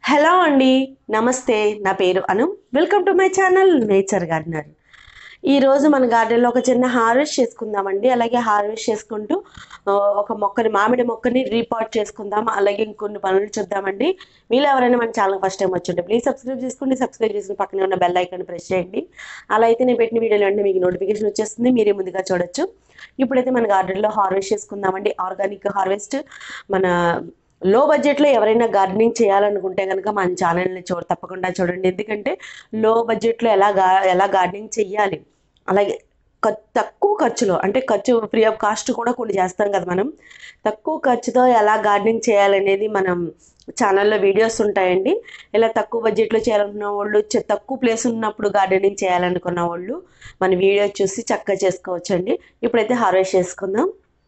hello అండి నమస్తే నా పేరు Anu welcome to my channel Nature Gardener ఈరోజు మన గార్డెన్లో ఒక చిన్న హార్వెస్ట్ చేసుకుందామండి అలాగే హార్వెస్ట్ చేసుకుంటూ ఆ, ఒక మొక్కని మామిడి మొక్కని రీపాట్ చేసుకుందాం అలాగే ఇంకొన్ని పనులు చూద్దామండి మీరు ఎవరైనా మన ఛానల్ ఫస్ట్ టైం వచ్చుంటే ప్లీజ్ సబ్స్క్రైబ్ చేసుకోండి సబ్స్క్రైబ్ చేసుకుని పక్కనే ఉన్న బెల్ ఐకాన్ ప్రెస్ చేయండి అలా అయితే నేను పెట్టిన వీడియోలు అంటే మీకు నోటిఫికేషన్ వచ్చేస్తుంది మీరే ముందుగా చూడొచ్చు ఇప్పుడైతే మన గార్డెన్లో హార్వెస్ట్ చేసుకుందామండి ఆర్గానిక్ హార్వెస్ట్ మన లో బడ్జెట్లో ఎవరైనా గార్డెనింగ్ చేయాలనుకుంటే కనుక మన ఛానల్ని చూడ తప్పకుండా చూడండి ఎందుకంటే లో బడ్జెట్లో ఎలా గా ఎలా గార్డెనింగ్ చెయ్యాలి అలాగే క- తక్కువ ఖర్చులో అంటే ఖర్చు ఫ్రీ ఆఫ్ కాస్ట్ కూడా కొన్ని చేస్తాం కదా మనం తక్కువ ఖర్చుతో ఎలా గార్డెనింగ్ చేయాలనేది మనం ఛానల్లో వీడియోస్ ఉంటాయండి ఇలా తక్కువ బడ్జెట్లో చేయాలనుకున్న వాళ్ళు చ- తక్కువ ప్లేస్ ఉన్నప్పుడు గార్డెనింగ్ చేయాలనుకున్న వాళ్ళు మన వీడియో చూసి చక్కగా చేసుకోవచ్చండి ఇప్పుడైతే హార్వెస్ట్ చేసుకుందాం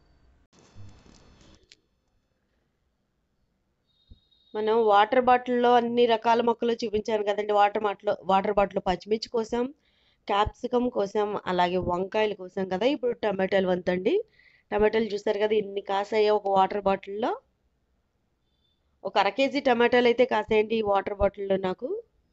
మనం వాటర్ బాటిల్లో అన్ని రకాల మొక్కలు చూపించాను కదండి వాటర్ బాటిల్ వాటర్ బాటిల్ పచ్చిమిర్చి కోసం క్యాప్సికమ్ కోసం అలాగే వంకాయల కోసం కదా ఇప్పుడు టమాటాలు వంతండి టమాటాలు చూస్తారు కదా ఇన్ని కాసాయో ఒక వాటర్ బాటిల్లో ఒక అర కేజీ టమాటాలు అయితే కాసాయండి ఈ వాటర్ బాటిల్లో నాకు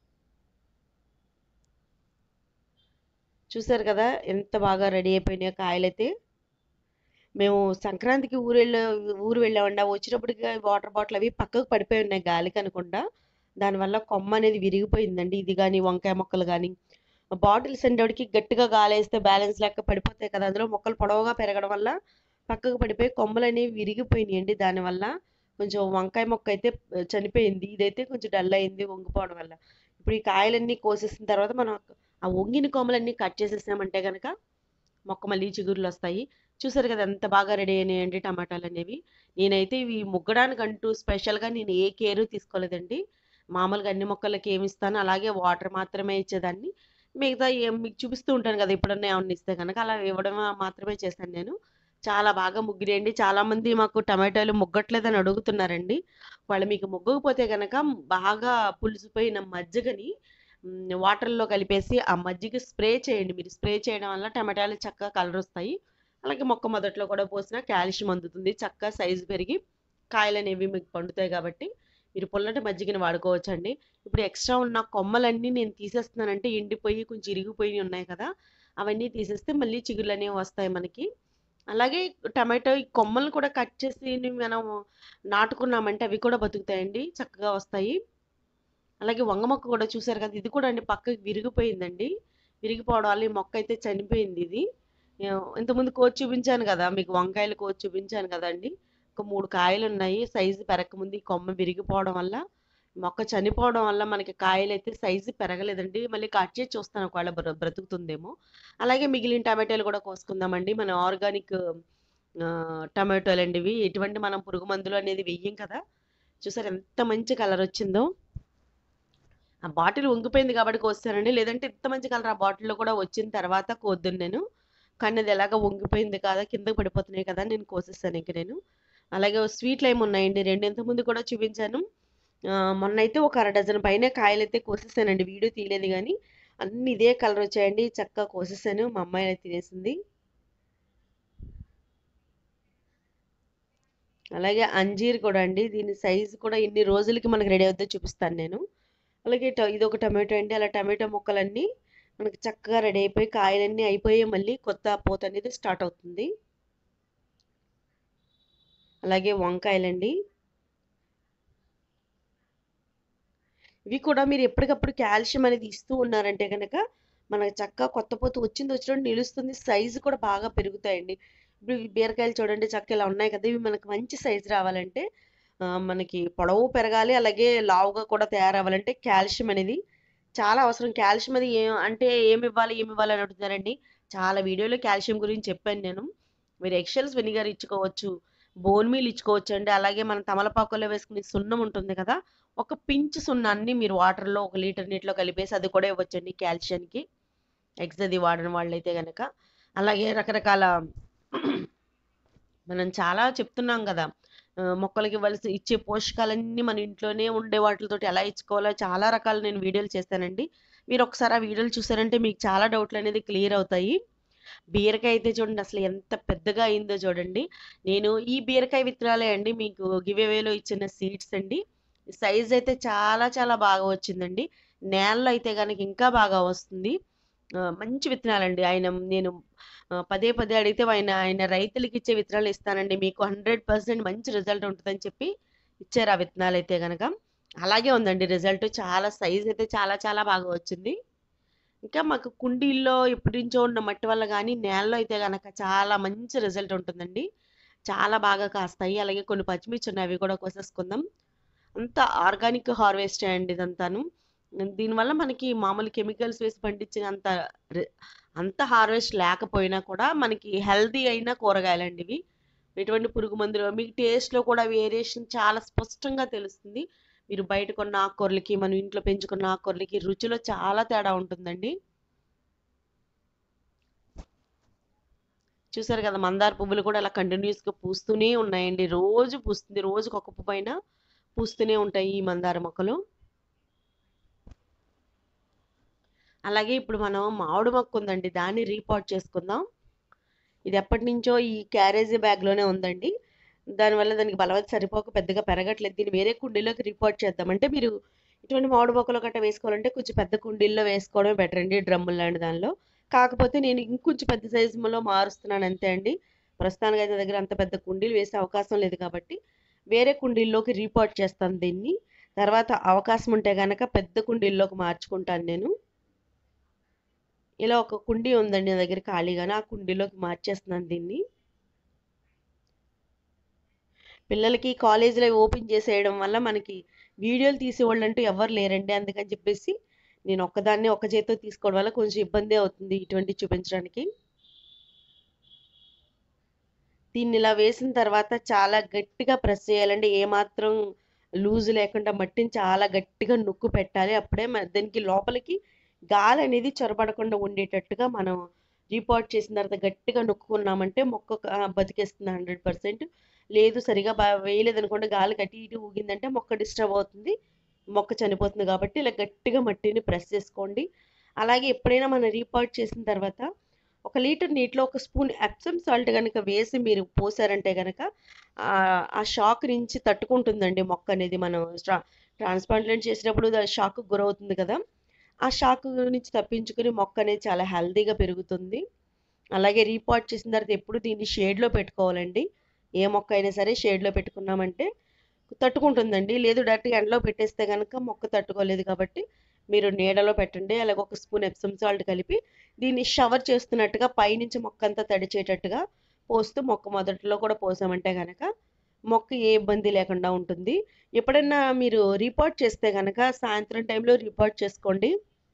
చూసారు కదా ఎంత బాగా రెడీ అయిపోయినాయో కాయలైతే మేము సంక్రాంతికి ఊరు వెళ్ళ ఊరు వెళ్ళామండి అవి వచ్చేటప్పటికి వాటర్ బాటిల్ అవి పక్కకు పడిపోయి ఉన్నాయి గాలికి అనుకుంటా దానివల్ల కొమ్మ అనేది విరిగిపోయిందండి ఇది కానీ వంకాయ మొక్కలు కానీ బాటిల్స్ అనేటికి గట్టిగా గాలేస్తే బ్యాలెన్స్ లేక పడిపోతాయి కదా అందులో మొక్కలు పొడవుగా పెరగడం వల్ల పక్కకు పడిపోయి కొమ్మలు అనేవి విరిగిపోయినాయండి దానివల్ల కొంచెం వంకాయ మొక్క అయితే చనిపోయింది ఇదైతే కొంచెం డల్ అయింది వంగిపోవడం వల్ల ఇప్పుడు ఈ కాయలన్నీ కోసేసిన తర్వాత మనం ఆ వంగిన కొమ్మలన్నీ కట్ చేసేసామంటే కనుక మొక్క మళ్ళీ చిగుర్లు వస్తాయి చూసారు కదా ఎంత బాగా రెడీ అయినాయండి టమాటాలు అనేవి నేనైతే ఇవి ముగ్గడానికి అంటూ స్పెషల్గా నేను ఏ కేరు తీసుకోలేదండి మామూలుగా అన్ని మొక్కలకి ఏమి ఇస్తాను అలాగే వాటర్ మాత్రమే ఇచ్చేదాన్ని మిగతా ఏం మీకు చూపిస్తూ ఉంటాను కదా ఎప్పుడన్నా ఏమన్నా ఇస్తే కనుక అలా ఇవ్వడం మాత్రమే చేశాను నేను చాలా బాగా ముగ్గిరేయండి చాలా మంది మాకు టమాటాలు ముగ్గట్లేదని అడుగుతున్నారండి వాళ్ళు మీకు ముగ్గకపోతే కనుక బాగా పులిసిపోయిన మజ్జిగని మ్, వాటర్లో కలిపేసి ఆ మజ్జిగ స్ప్రే చేయండి మీరు స్ప్రే చేయడం వల్ల టమాటాలు చక్కగా కలర్ వస్తాయి అలాగే మొక్క మొదట్లో కూడా పోసిన కాల్షియం అందుతుంది చక్కగా సైజు పెరిగి కాయలు అనేవి మీకు పండుతాయి కాబట్టి మీరు పుల్లటి మజ్జిగని వాడుకోవచ్చండి ఇప్పుడు ఎక్స్ట్రా ఉన్న కొమ్మలన్నీ నేను తీసేస్తున్నానంటే ఎండిపోయి కొంచెం ఇరిగిపోయి ఉన్నాయి కదా అవన్నీ తీసేస్తే మళ్ళీ చిగుళ్ళు అనేవి వస్తాయి మనకి అలాగే టమాటో ఈ కొమ్మలు కూడా కట్ చేసి మనం నాటుకున్నామంటే అవి కూడా బతుకుతాయండి చక్కగా వస్తాయి అలాగే వంగ మొక్క కూడా చూసారు కదా ఇది కూడా అండి పక్కకి విరిగిపోయిందండి విరిగిపోవడం వల్ల ఈ మొక్క అయితే చనిపోయింది ఇది ఏ- ఇంతకుముందు కోసి చూపించాను కదా మీకు వంకాయలు కోసి చూపించాను కదండి ఒక మూడు కాయలు ఉన్నాయి సైజు పెరగకముందు ఈ కొమ్మ విరిగిపోవడం వల్ల మొక్క చనిపోవడం వల్ల మనకి కాయలు అయితే సైజు పెరగలేదండి మళ్ళీ కట్ చేసి చూస్తాను ఒకవేళ బ్ర- బ్రతుకుతుందేమో అలాగే మిగిలిన టమాటాలు కూడా కోసుకుందామండి మన ఆర్గానిక్ టమాటోలు అండి ఇవి ఎటువంటి మనం పురుగు మందులు అనేది వెయ్యం కదా చూసారు ఎంత మంచి కలర్ వచ్చిందో ఆ బాటిల్ వంగిపోయింది కాబట్టి కోస్తానండి లేదంటే ఇంత మంచి కలర్ ఆ బాటిల్లో కూడా వచ్చిన తర్వాత కోద్దును నేను కానీ అది ఎలాగ వంగిపోయింది కదా కిందకి పడిపోతున్నాయి కదా నేను కోసేస్తాను ఇంక నేను అలాగే స్వీట్ లైమ్ ఉన్నాయండి రెండు ఇంతకుముందు కూడా చూపించాను ఆ, మొన్న అయితే ఒక అర డజన్ పైన కాయలు అయితే కోసేసానండి వీడియో తీయలేదు కానీ అన్ని ఇదే కలర్ వచ్చాయండి చక్కగా కోసేసాను మా అమ్మాయి అయితే తినేసింది అలాగే అంజీర్ కూడా అండి దీని సైజు కూడా ఎన్ని రోజులకి మనకి రెడీ అవుతుందో చూపిస్తాను నేను అలాగే ట- ఇది ఒక టమాటో అండి అలా టమాటో మొక్కలన్నీ మనకి చక్కగా రెడీ అయిపోయి కాయలన్నీ అయిపోయి మళ్ళీ కొత్త పూత అనేది స్టార్ట్ అవుతుంది అలాగే వంకాయలండి ఇవి కూడా మీరు ఎప్పటికప్పుడు కాల్షియం అనేది ఇస్తూ ఉన్నారంటే కనుక మనకి చక్కగా కొత్త పూత వచ్చింది వచ్చినట్టు నిలుస్తుంది సైజు కూడా బాగా పెరుగుతాయండి ఇప్పుడు ఈ బీరకాయలు చూడండి చక్క ఇలా ఉన్నాయి కదా ఇవి మనకి మంచి సైజు రావాలంటే ఆ, మనకి పొడవు పెరగాలి అలాగే లావుగా కూడా తయారవ్వాలంటే కాల్షియం అనేది చాలా అవసరం కాల్షియం అది ఏం అంటే ఏమి ఇవ్వాలి ఏమి ఇవ్వాలి అని అడుగుతున్నారండి చాలా వీడియోలో కాల్షియం గురించి చెప్పాను నేను మీరు ఎక్షల్స్ వెనిగర్ ఇచ్చుకోవచ్చు బోన్ మీల్ ఇచ్చుకోవచ్చు అండి అలాగే మనం తమలపాకులో వేసుకునే సున్నం ఉంటుంది కదా ఒక పించ్ సున్నాన్ని మీరు వాటర్లో ఒక లీటర్ నీటిలో కలిపేసి అది కూడా ఇవ్వచ్చండి కాల్షియంకి ఎగ్స్ అది వాడని వాళ్ళైతే కనుక అలాగే రకరకాల మనం చాలా చెప్తున్నాం కదా ఆ, మొక్కలకి ఇవ్వాల్సి ఇచ్చే పోషకాలన్నీ మన ఇంట్లోనే ఉండే వాటితో ఎలా ఇచ్చుకోవాలో చాలా రకాలు నేను వీడియోలు చేస్తానండి మీరు ఒకసారి ఆ వీడియోలు చూసారంటే మీకు చాలా డౌట్లు అనేది క్లియర్ అవుతాయి బీరకాయ అయితే చూడండి అసలు ఎంత పెద్దగా అయిందో చూడండి నేను ఈ బీరకాయ విత్తనాలే అండి మీకు గివ్ అవేలో ఇచ్చిన సీడ్స్ అండి సైజ్ అయితే చాలా చాలా బాగా వచ్చిందండి నేలలో అయితే కనుక ఇంకా బాగా వస్తుంది ఆ, మంచి విత్తనాలండి ఆయన నేను ఆ, పదే పదే అడిగితే ఆయన ఆయన రైతులకి ఇచ్చే విత్తనాలు ఇస్తానండి మీకు హండ్రెడ్ పర్సెంట్ మంచి రిజల్ట్ ఉంటుందని చెప్పి ఇచ్చారు ఆ విత్తనాలు అయితే కనుక అలాగే ఉందండి రిజల్ట్ చాలా సైజ్ అయితే చాలా చాలా బాగా వచ్చింది ఇంకా మాకు కుండీల్లో ఎప్పటి నుంచో ఉన్న మట్టి వల్ల కానీ నేలలో అయితే కనుక చాలా మంచి రిజల్ట్ ఉంటుందండి చాలా బాగా కాస్తాయి అలాగే కొన్ని పచ్చిమిర్చి ఉన్నాయి అవి కూడా కోసేసుకుందాం అంతా ఆర్గానిక్ హార్వెస్ట్ అండి ఇదంతాను దీనివల్ల మనకి మామూలు కెమికల్స్ వేసి పండించినంత రి- అంత హార్వెస్ట్ లేకపోయినా కూడా మనకి హెల్దీ అయిన కూరగాయలండి ఇవి ఎటువంటి పురుగు మందులు మీకు టేస్ట్లో కూడా వేరియేషన్ చాలా స్పష్టంగా తెలుస్తుంది మీరు బయట కొన్న ఆకుకూరలకి మనం ఇంట్లో పెంచుకున్న ఆకుకూరలకి రుచిలో చాలా తేడా ఉంటుందండి చూసారు కదా మందార పువ్వులు కూడా అలా కంటిన్యూస్గా పూస్తూనే ఉన్నాయండి రోజు పూస్తుంది రోజుకి ఒక పువ్వు పైన పూస్తూనే ఉంటాయి ఈ మందార మొక్కలు అలాగే ఇప్పుడు మనం మామిడి మొక్క ఉందండి దాన్ని రీపాట్ చేసుకుందాం ఇది ఎప్పటి నుంచో ఈ క్యారేజీ బ్యాగ్లోనే ఉందండి దానివల్ల దానికి బలవతి సరిపోక పెద్దగా పెరగట్లేదు దీన్ని వేరే కుండీలోకి రిపోర్ట్ చేద్దాం అంటే మీరు ఇటువంటి మామిడి మొక్కలు గట్రా వేసుకోవాలంటే కొంచెం పెద్ద కుండీల్లో వేసుకోవడమే బెటర్ అండి డ్రమ్ములు లాంటి దానిలో కాకపోతే నేను ఇంకొంచెం పెద్ద సైజులో మారుస్తున్నాను అంతే అండి ప్రస్తుతానికి అయితే దగ్గర అంత పెద్ద కుండీలు వేసే అవకాశం లేదు కాబట్టి వేరే కుండీల్లోకి రీపాట్ చేస్తాను దీన్ని తర్వాత అవకాశం ఉంటే కనుక పెద్ద కుండీల్లోకి మార్చుకుంటాను నేను ఇలా ఒక కుండీ ఉందండి నా దగ్గర ఖాళీగానే ఆ కుండీలోకి మార్చేస్తున్నాను దీన్ని పిల్లలకి కాలేజీలో ఓపెన్ చేసేయడం వల్ల మనకి వీడియోలు తీసేవాళ్ళు అంటూ ఎవరు లేరండి అందుకని చెప్పేసి నేను ఒక్కదాన్ని ఒక్క చేతితో తీసుకోవడం వల్ల కొంచెం ఇబ్బంది అవుతుంది ఇటువంటి చూపించడానికి దీన్ని ఇలా వేసిన తర్వాత చాలా గట్టిగా ప్రెస్ చేయాలండి ఏమాత్రం లూజ్ లేకుండా మట్టిని చాలా గట్టిగా నొక్కు పెట్టాలి అప్పుడే మన దానికి లోపలికి గాలి అనేది చొరబడకుండా ఉండేటట్టుగా మనం రీపాట్ చేసిన తర్వాత గట్టిగా నొక్కుకున్నామంటే మొక్క ఆ, బతికేస్తుంది హండ్రెడ్ పర్సెంట్ లేదు సరిగా బా వేయలేదు అనుకోండి గాలి అటు ఇటు ఊగిందంటే మొక్క డిస్టర్బ్ అవుతుంది మొక్క చనిపోతుంది కాబట్టి ఇలా గట్టిగా మట్టిని ప్రెస్ చేసుకోండి అలాగే ఎప్పుడైనా మనం రీపాట్ చేసిన తర్వాత ఒక లీటర్ నీటిలో ఒక స్పూన్ ఎప్సమ్ సాల్ట్ కనుక వేసి మీరు పోసారంటే కనుక ఆ షాక్ నుంచి తట్టుకుంటుందండి మొక్క అనేది మనం ట్రా ట్రాన్స్ప్లాంట్ చేసినప్పుడు షాక్ గురవుతుంది కదా ఆ షాక్ నుంచి తప్పించుకుని మొక్క అనేది చాలా హెల్తీగా పెరుగుతుంది అలాగే రీపాట్ చేసిన తర్వాత ఎప్పుడు దీన్ని షేడ్లో పెట్టుకోవాలండి ఏ మొక్క అయినా సరే షేడ్లో పెట్టుకున్నామంటే తట్టుకుంటుందండి లేదు డైరెక్ట్గా ఎండలో పెట్టేస్తే కనుక మొక్క తట్టుకోలేదు కాబట్టి మీరు నీడలో పెట్టండి అలాగే ఒక స్పూన్ ఎప్సమ్ సాల్ట్ కలిపి దీన్ని షవర్ చేస్తున్నట్టుగా పైనుంచి మొక్క అంతా తడిచేటట్టుగా పోస్తూ మొక్క మొదట్లో కూడా పోసామంటే కనుక మొక్క ఏ ఇబ్బంది లేకుండా ఉంటుంది ఎప్పుడైనా మీరు రిపోర్ట్ చేస్తే కనుక సాయంత్రం టైంలో రిపోర్ట్ చేసుకోండి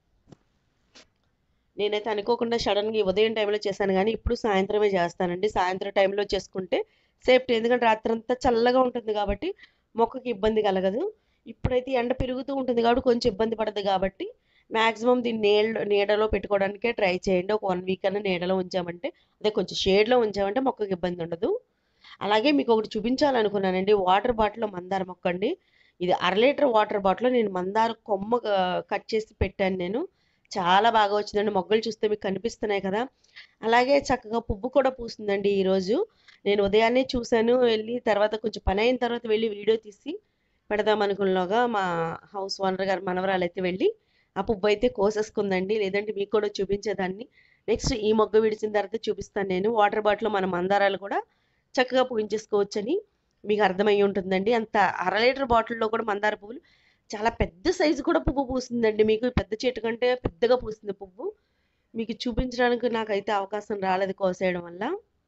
నేనైతే అనుకోకుండా సడన్గా ఉదయం టైంలో చేశాను కానీ ఇప్పుడు సాయంత్రమే చేస్తానండి సాయంత్రం టైంలో చేసుకుంటే సేఫ్టీ ఎందుకంటే రాత్రంతా చల్లగా ఉంటుంది కాబట్టి మొక్కకి ఇబ్బంది కలగదు ఇప్పుడైతే ఎండ పెరుగుతూ ఉంటుంది కాబట్టి కొంచెం ఇబ్బంది పడదు కాబట్టి మ్యాక్సిమం దీన్ని నీళ్ళ నీడలో పెట్టుకోవడానికే ట్రై చేయండి ఒక వన్ వీక్ అన్న నీడలో ఉంచామంటే అదే కొంచెం షేడ్లో ఉంచామంటే మొక్కకి ఇబ్బంది ఉండదు అలాగే మీకు ఒకటి చూపించాలనుకున్నానండి వాటర్ బాటిల్ మందార మొక్క అండి ఇది అర లీటర్ వాటర్ బాటిల్ నేను మందార కొమ్మ కట్ చేసి పెట్టాను నేను చాలా బాగా వచ్చిందండి మొగ్గలు చూస్తే మీకు కనిపిస్తున్నాయి కదా అలాగే చక్కగా పువ్వు కూడా పూస్తుందండి ఈరోజు నేను ఉదయాన్నే చూశాను వెళ్ళి తర్వాత కొంచెం పని అయిన తర్వాత వెళ్ళి వీడియో తీసి పెడదాం అనుకున్నలోగా మా హౌస్ ఓనర్ గారు మనవరాలు అయితే వెళ్ళి ఆ పువ్వు అయితే కోసేసుకుందండి లేదంటే మీకు కూడా చూపించేదాన్ని నెక్స్ట్ ఈ మొగ్గ విడిచిన తర్వాత చూపిస్తాను నేను వాటర్ బాటిల్ మన మందారాలు కూడా చక్కగా పూయించేసుకోవచ్చని మీకు అర్థమై ఉంటుందండి అంత అర లీటర్ బాటిల్లో కూడా మందార పువ్వులు చాలా పెద్ద సైజు కూడా పువ్వు పూస్తుందండి మీకు పెద్ద చెట్టు కంటే పెద్దగా పూస్తుంది పువ్వు మీకు చూపించడానికి నాకైతే అవకాశం రాలేదు కోసేయడం వల్ల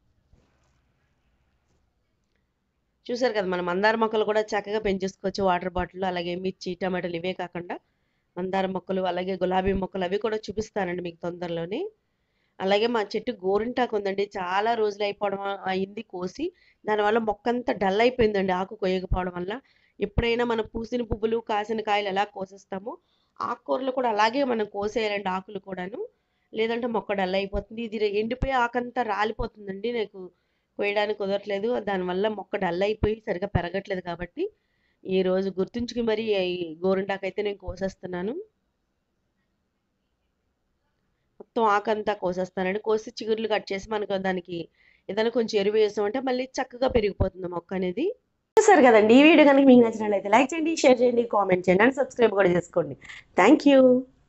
చూసారు కదా మన మందార మొక్కలు కూడా చక్కగా పెంచేసుకోవచ్చు వాటర్ బాటిల్ అలాగే మిర్చి టమాటాలు ఇవే కాకుండా మందార మొక్కలు అలాగే గులాబీ మొక్కలు అవి కూడా చూపిస్తానండి మీకు తొందరలోనే అలాగే మా చెట్టు గోరింటాకు ఉందండి చాలా రోజులు అయిపోవడం అయింది కోసి దానివల్ల మొక్క అంతా డల్ అయిపోయిందండి ఆకు కొయ్యకపోవడం వల్ల ఎప్పుడైనా మనం పూసిన పువ్వులు కాసిన కాయలు ఎలా కోసేస్తామో ఆకుకూరలు కూడా అలాగే మనం కోసేయాలండి ఆకులు కూడాను లేదంటే మొక్క డల్ అయిపోతుంది ఇది ఎండిపోయి ఆకంతా రాలిపోతుందండి నాకు కోయడానికి కుదరట్లేదు దానివల్ల మొక్క డల్ అయిపోయి సరిగా పెరగట్లేదు కాబట్టి ఈ రోజు గుర్తుంచుకుని మరి ఈ గోరింటాకు అయితే నేను కోసేస్తున్నాను మొత్తం ఆకంతా కోసేస్తానండి కోసి చిగుర్లు కట్ చేసి మనకు దానికి ఏదైనా కొంచెం ఎరువు వేసామంటే మళ్ళీ చక్కగా పెరిగిపోతుంది మొక్క అనేది చూసారు కదండి ఈ వీడియో కనుక మీకు నచ్చినట్లయితే లైక్ చేయండి షేర్ చేయండి కామెంట్ చేయండి అండ్ సబ్స్క్రైబ్ కూడా చేసుకోండి థ్యాంక్ యూ